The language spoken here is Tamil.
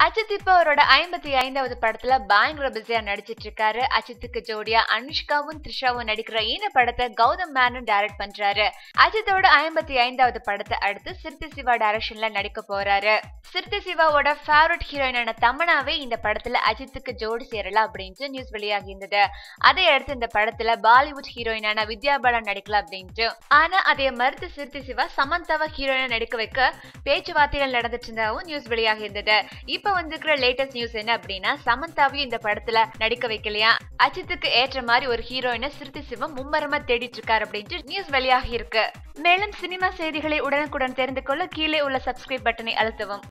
அஜித் இப்போ அவரோட ஐம்பத்தி ஐந்தாவது படத்துல பயங்கர பிஸியா நடிச்சிட்டு இருக்காரு அஜித்துக்கு ஜோடியா அனுஷ்காவும் த்ரிஷாவும் நடிக்கிற இந்த படத்தை கௌதம் மேனன் டைரக்ட் பண்றாரு அஜித்தோட ஐம்பத்தி ஐந்தாவது படத்தை அடுத்து சிறுத்தை சிவா டைரக்ஷன்ல நடிக்க போறாரு சிறுத்தை சிவாவோட ஃபேவரட் ஹீரோயினான தமனாவே இந்த படத்துல அஜித்துக்கு ஜோடி சேரலாம் அப்படின்ட்டு நியூஸ் வெளியாகி இருந்தது அதை அடுத்து இந்த படத்துல பாலிவுட் ஹீரோயினான வித்யா பாலன் நடிக்கலாம் அப்படின்ட்டு ஆனா அதை மறுத்து சிறுத்தை சிவா சமந்தாவை ஹீரோயினா நடிக்க வைக்க பேச்சுவார்த்தைகள் நடந்துட்டு இருந்தாவும் நியூஸ் வெளியாகி இருந்தது இப்ப வந்திருக்கிற லேட்டஸ்ட் நியூஸ் என்ன அப்படின்னா சமந்தாவையும் இந்த படத்துல நடிக்க வைக்கலையா அஜித்துக்கு ஏற்ற மாதிரி ஒரு ஹீரோயினை சிறுத்தை சிவம் மும்மரமா தேடிட்டு இருக்காரு அப்படின்ட்டு நியூஸ் வெளியாகி இருக்கு மேலும் சினிமா செய்திகளை உடனுக்குடன் தெரிந்து கொள்ள கீழே உள்ள சப்ஸ்கிரைப் பட்டனை அழுத்தவும்